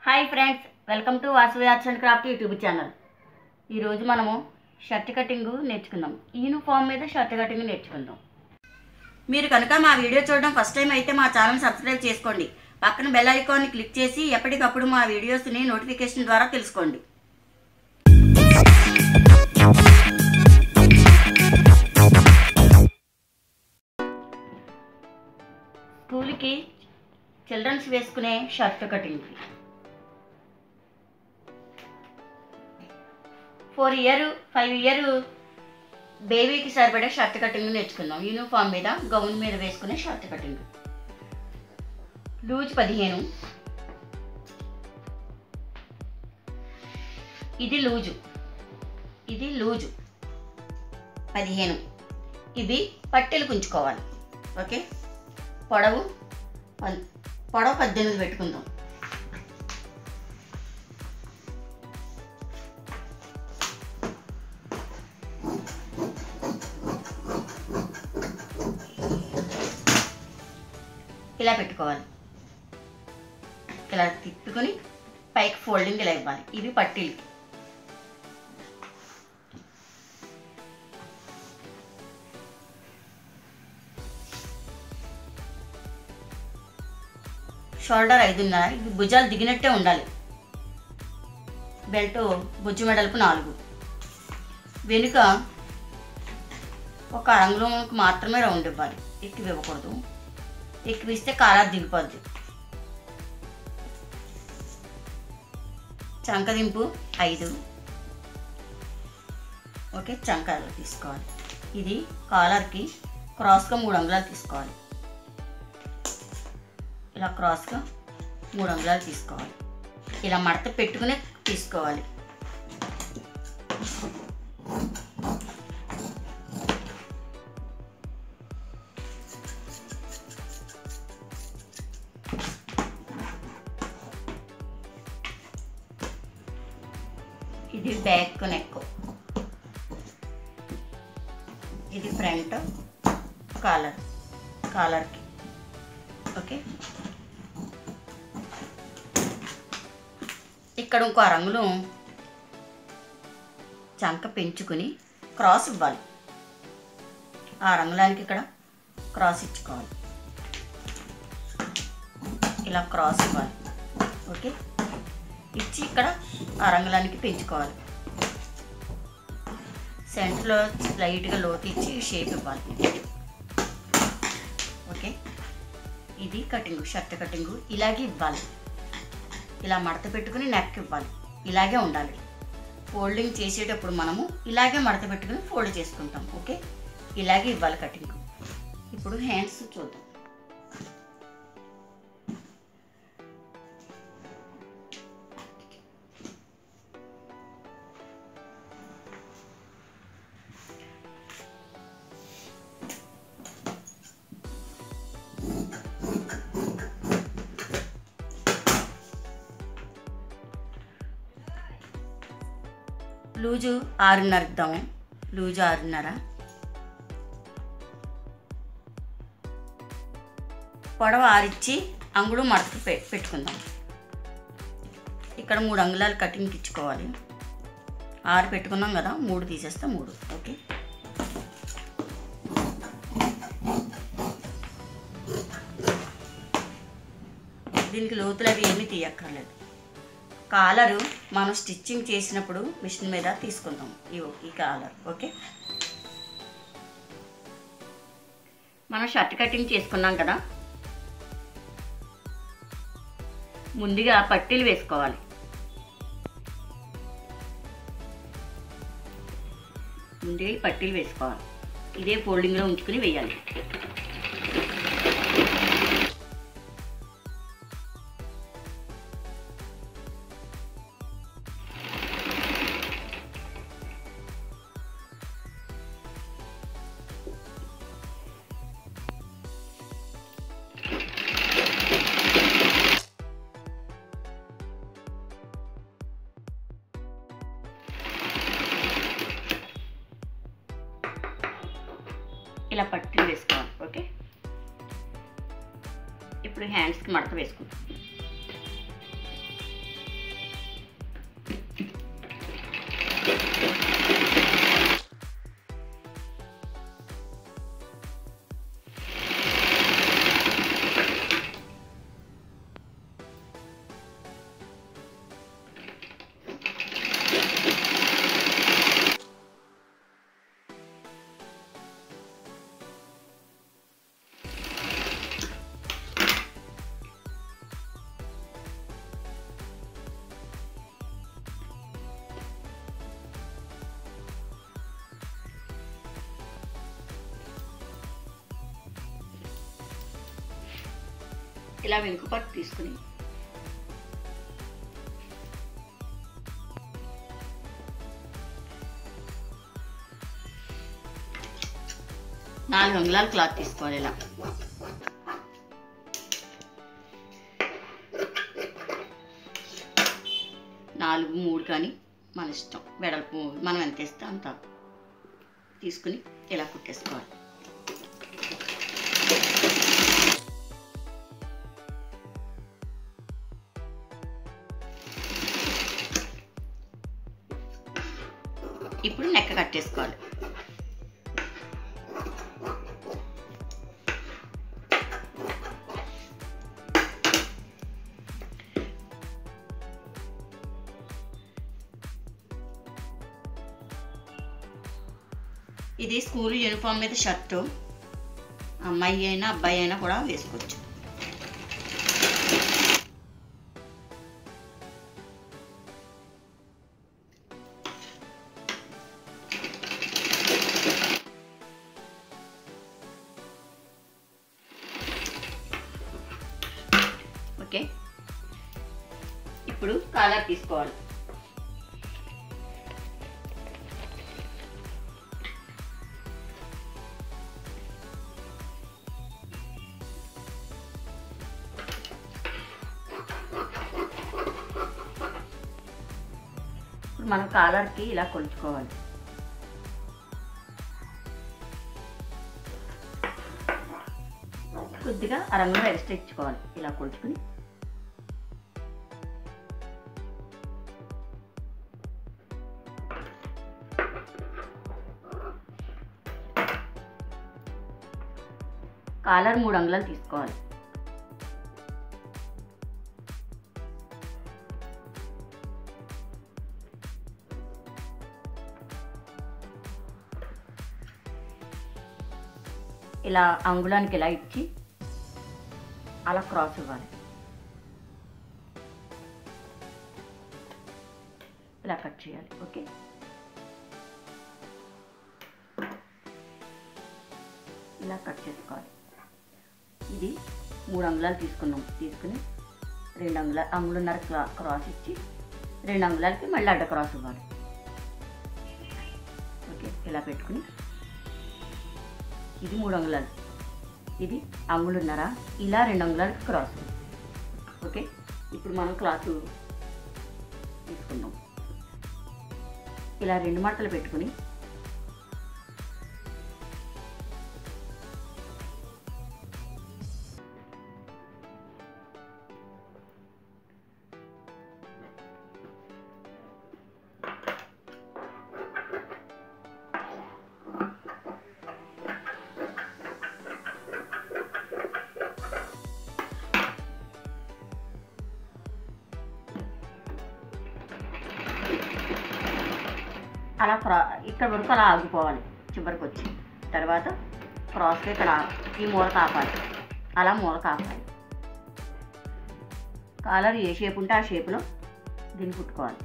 hi friends welcome to Vasavi arts and craft YouTube channel ఈరోజు మనము shirt cutting నేర్చుకుందాం uniform మీద షర్ట్ కటింగ్ నేర్చుకుందాం మీరు కనుక మా వీడియో చూడడం ఫస్ట్ టైం అయితే మా ఛానల్ సబ్స్క్రైబ్ చేసుకోండి పక్కన బెల్ ఐకాన్ని క్లిక్ చేసి ఎప్పటికప్పుడు మా వీడియోస్ని నోటిఫికేషన్ ద్వారా తెలుసుకోండి స్కూల్కి చిల్డ్రన్స్ వేసుకునే shirt cutting four year five year బేబీకి సరిపడే షర్ట్ కటింగ్ నేర్చుకుందాం యూనిఫామ్ మీద గౌన్ మీద వేసుకునే షర్ట్ కటింగ్ లూజ్ పదిహేను ఇది లూజు ఇది లూజు పదిహేను ఇవి పట్టెలు కుంచుకోవాలి ఓకే పొడవు పన్- పొడవు పద్దెనిమిది పెట్టుకుందాం ఇలా పెట్టుకోవాలి ఇలా తిప్పుకొని పైకి ఫోల్డింగ్ ఇలా ఇవ్వాలి ఇవి పట్టీలు షోల్డర్ ఐదున్నర ఇవి భుజాలు దిగినట్టే ఉండాలి బెల్ట్ బుజ్జు మెడలకు నాలుగు వెనుక ఒక అంగుళంకి మాత్రమే రౌండ్ ఇవ్వాలి ఎక్కువ ఇవ్వకూడదు ఎక్కువ ఇస్తే కాలార్ దిగిపోద్ది చంకదింపు ఐదు ఓకే చంకాలు తీసుకోవాలి ఇది కాలర్కి క్రాస్గా మూడు అంగుళాలు తీసుకోవాలి ఇలా క్రాస్గా మూడు అంగుళాలు తీసుకోవాలి ఇలా మడత పెట్టుకునే తీసుకోవాలి ఇది బ్యాక్ నెక్ ఇది ఫ్రంట్ కాలర్ కాలర్కి ఓకే ఇక్కడ ఇంకో రంగులు చంక పెంచుకుని క్రాస్ ఇవ్వాలి ఆ రంగులానికి ఇక్కడ క్రాస్ ఇచ్చుకోవాలి ఇలా క్రాస్ ఇవ్వాలి ఓకే ఇచ్చి ఇక్కడ ఆ రంగులానికి పెంచుకోవాలి సెంటర్లో లైట్గా లోతు ఇచ్చి షేప్ ఇవ్వాలి ఓకే ఇది కటింగ్ షర్ట్ కటింగ్ ఇలాగే ఇవ్వాలి ఇలా మడత పెట్టుకుని నెక్ ఇవ్వాలి ఇలాగే ఉండాలి ఫోల్డింగ్ చేసేటప్పుడు మనము ఇలాగే మడత పెట్టుకుని ఫోల్డ్ చేసుకుంటాం ఓకే ఇలాగే ఇవ్వాలి కటింగ్ ఇప్పుడు హ్యాండ్స్ చూద్దాం లూజు ఆరున్నర ఇద్దాము లూజు ఆరున్నర పొడవ ఆరిచ్చి అంగుడు మడత పె పెట్టుకుందాం ఇక్కడ మూడు అంగుళాలు కటింగ్ ఇచ్చుకోవాలి ఆరు పెట్టుకున్నాం కదా మూడు తీసేస్తే మూడు ఓకే దీనికి లోతులు అవి ఏమీ తీయక్కర్లేదు కాలరు మనం స్టిచ్చింగ్ చేసినప్పుడు మిషన్ మీద తీసుకుందాం ఈ ఈ కాలర్ ఓకే మనం షర్ట్ కటింగ్ చేసుకున్నాం కదా ముందుగా పట్టీలు వేసుకోవాలి ముందుగా ఈ పట్టీలు వేసుకోవాలి ఇదే ఫోల్డింగ్లో ఉంచుకుని వేయాలి ఇలా పట్టీలు వేసుకోవాలి ఓకే ఇప్పుడు హ్యాండ్స్కి మడత వేసుకుంటాం ఇలా వెనుకపట్టు తీసుకుని నాలుగు అంగుళాల క్లాత్ తీసుకోవాలి ఇలా నాలుగు మూడు కానీ మన ఇష్టం వెడల్పు మనం ఎంత ఇస్తే అంత తీసుకుని ఇలా కుట్టేసుకోవాలి ఇప్పుడు నెక్క కట్టేసుకోవాలి ఇది స్కూల్ యూనిఫామ్ మీద షర్టు అమ్మాయి అయినా అబ్బాయి అయినా కూడా వేసుకోవచ్చు ఓకే ఇప్పుడు కాలర్ తీసుకోవాలి ఇప్పుడు మనం కాలర్కి ఇలా కొలుచుకోవాలి కొద్దిగా అరంగులో ఎక్స్ట్రా ఇచ్చుకోవాలి ఇలా కొలుచుకుని కాలర్ మూడు అంగుళాలు తీసుకోవాలి ఇలా అంగుళానికి ఇలా ఇచ్చి అలా క్రాస్ ఇవ్వాలి ఇలా కట్ చేయాలి ఓకే ఇలా కట్ చేసుకోవాలి ఇది మూడు అంగుళాలు తీసుకున్నాం తీసుకుని రెండు అంగుళ అంగుళన్నర క్రా- క్రాస్ ఇచ్చి రెండు అంగుళాలకి మళ్ళీ అడ్డ క్రాస్ ఇవ్వాలి ఓకే ఇలా పెట్టుకుని ఇది మూడు అంగుళాలు ఇది అంగుళన్నర ఇలా రెండు అంగుళాలకి క్రాస్ ఓకే ఇప్పుడు మనం క్లాత్ తీసుకుందాం ఇలా రెండు మడతలు పెట్టుకుని అలా క్రా ఇక్కడ వరకు అలా ఆగిపోవాలి చివరికి వచ్చి తర్వాత క్రాస్గా ఇక్కడ ఈ మూల కాపాలి అలా మూల కాపాలి కాలర్ ఏ షేప్ ఉంటే ఆ షేప్లో దీన్ని కుట్టుకోవాలి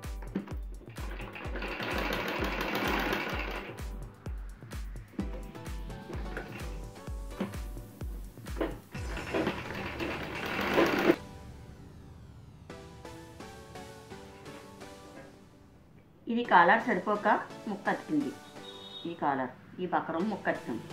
ఇది కాలర్ సరిపోక ముక్క అతికింది ఈ కాలర్ ఈ బకరం ముక్క అతికింది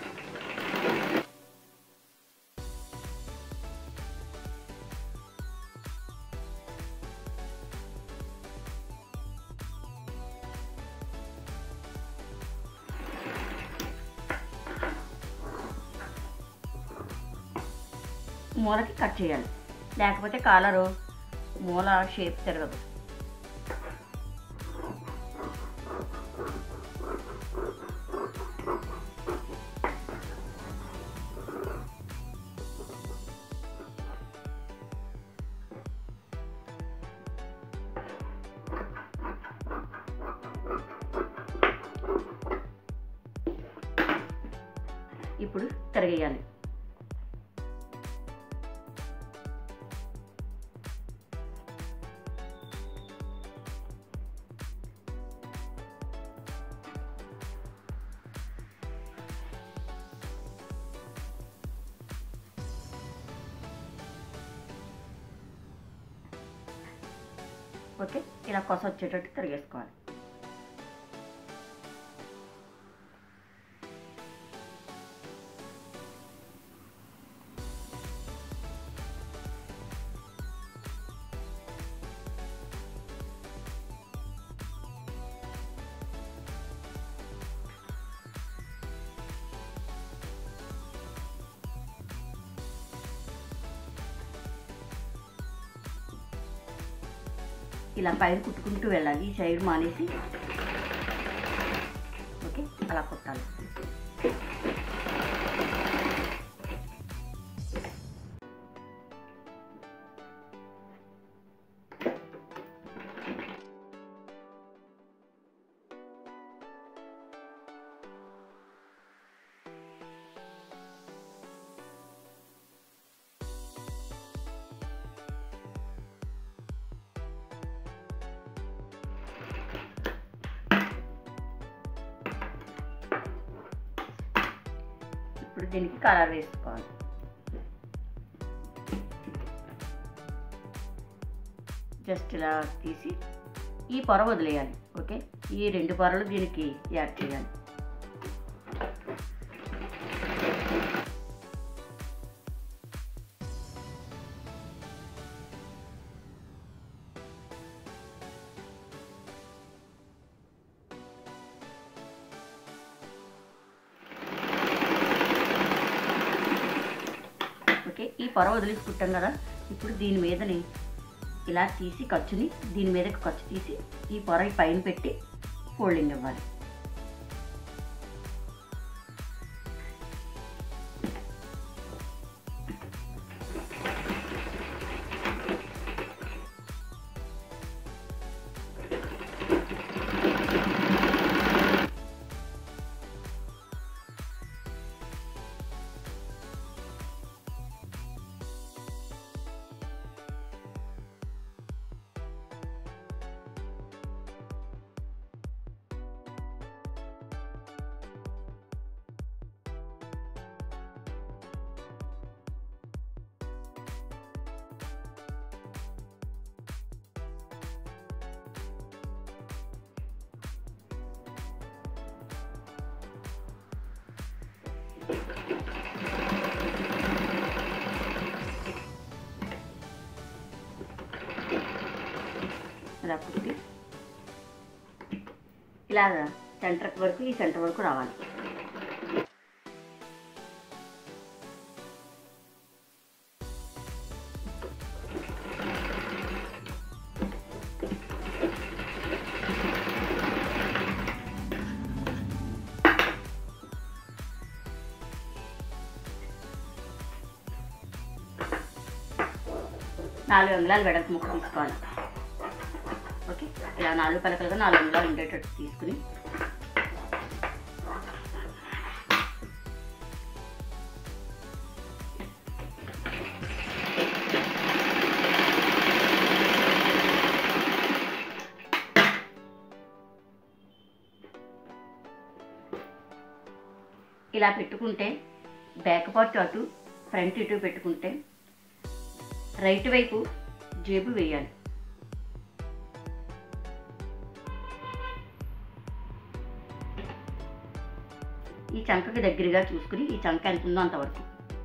మూలకి కట్ చేయాలి లేకపోతే కాలరు మూల షేప్ తిరగదు ఇప్పుడు తిరగేయాలి ఓకే ఇలా కొస వచ్చేటట్టు తిరిగేసుకోవాలి ఇలా పైన కుట్టుకుంటూ వెళ్ళాలి ఈ సైడ్ మానేసి ఓకే అలా కుట్టాలి ఇప్పుడు దీనికి కలర్ వేసుకోవాలి జస్ట్ ఇలా తీసి ఈ పొర వదిలేయాలి ఓకే ఈ రెండు పొరలు దీనికి యాడ్ చేయాలి ఓకే ఈ పొర వదిలేసుకుంటాం కదా ఇప్పుడు దీని మీదని ఇలా తీసి ఖర్చుని దీని మీదకి ఖర్చు తీసి ఈ పొర ఈ పైన పెట్టి ఫోల్డింగ్ ఇవ్వాలి ఇలా కుట్టి ఇలాగ సెంటర్ వరకు ఈ సెంటర్ వరకు రావాలి నాలుగు అంగుళాలు వెడల్పు ముక్క తీసుకోవాలి ఓకే ఇలా నాలుగు పలకలుగా నాలుగు అంగుళాలు ఉండేటట్టు తీసుకుని ఇలా పెట్టుకుంటే బ్యాక్ పార్ట్ అటు ఫ్రంట్ ఇటు పెట్టుకుంటే రైట్ వైపు జేబు వేయాలి ఈ చంకకి దగ్గరగా చూసుకుని ఈ చంక ఎంత ఉందో అంతవరకు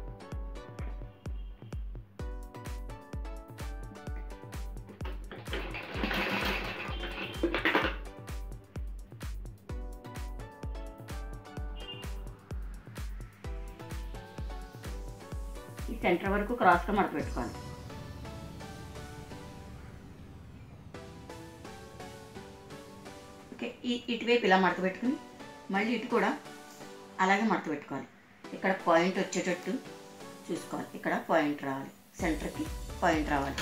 ఈ సెంటర్ వరకు క్రాస్గా మడత పెట్టుకోవాలి ఓకే ఈ ఇటువైపు ఇలా మడత పెట్టుకుని మళ్ళీ ఇటు కూడా అలాగే మడత పెట్టుకోవాలి ఇక్కడ పాయింట్ వచ్చేటట్టు చూసుకోవాలి ఇక్కడ పాయింట్ రావాలి సెంటర్కి పాయింట్ రావాలి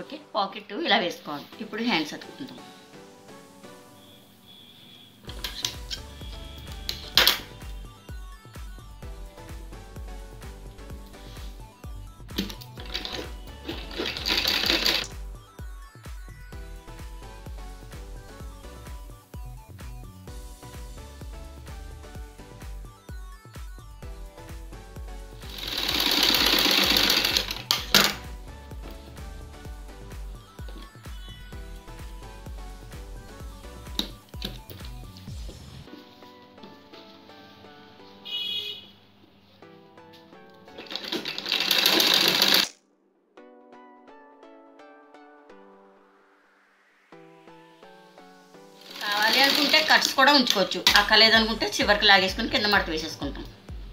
ఓకే పాకెట్ ఇలా వేసుకోవాలి ఇప్పుడు హ్యాండ్స్ అతుకుందాం కావాలి అనుకుంటే కట్స్ కూడా ఉంచుకోవచ్చు అక్కర్లేదనుకుంటే చివరికి లాగేసుకుని కింద మడత వేసేసుకుంటాం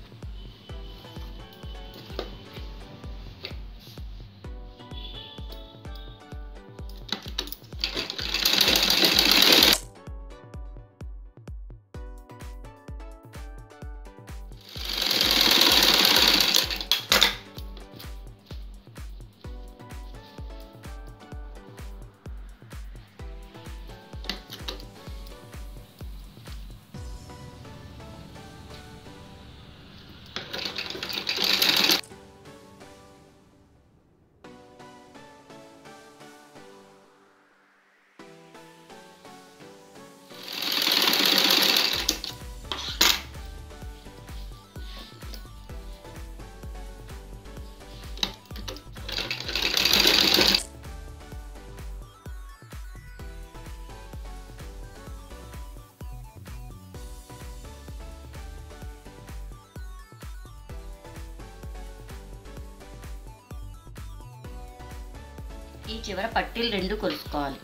ఈ చివర పట్టీలు రెండు కొలుసుకోవాలి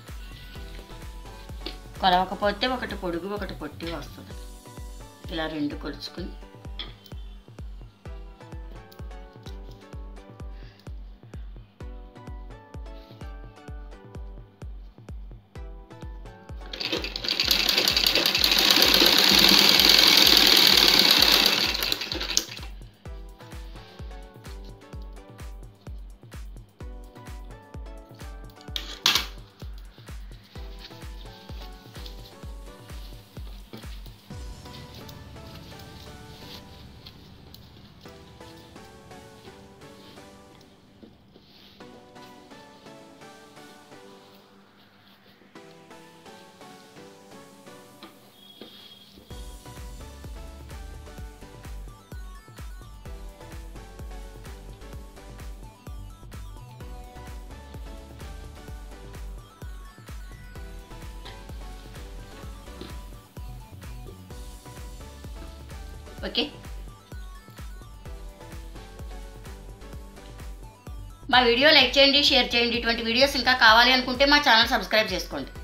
కొలవకపోతే ఒకటి పొడుగు ఒకటి పొట్టి వస్తుంది ఇలా రెండు కొలుచుకుని ఓకే మా వీడియో లైక్ చేయండి షేర్ చేయండి ఇటువంటి వీడియోస్ ఇంకా కావాలి అనుకుంటే మా ఛానల్ సబ్స్క్రైబ్ చేసుకోండి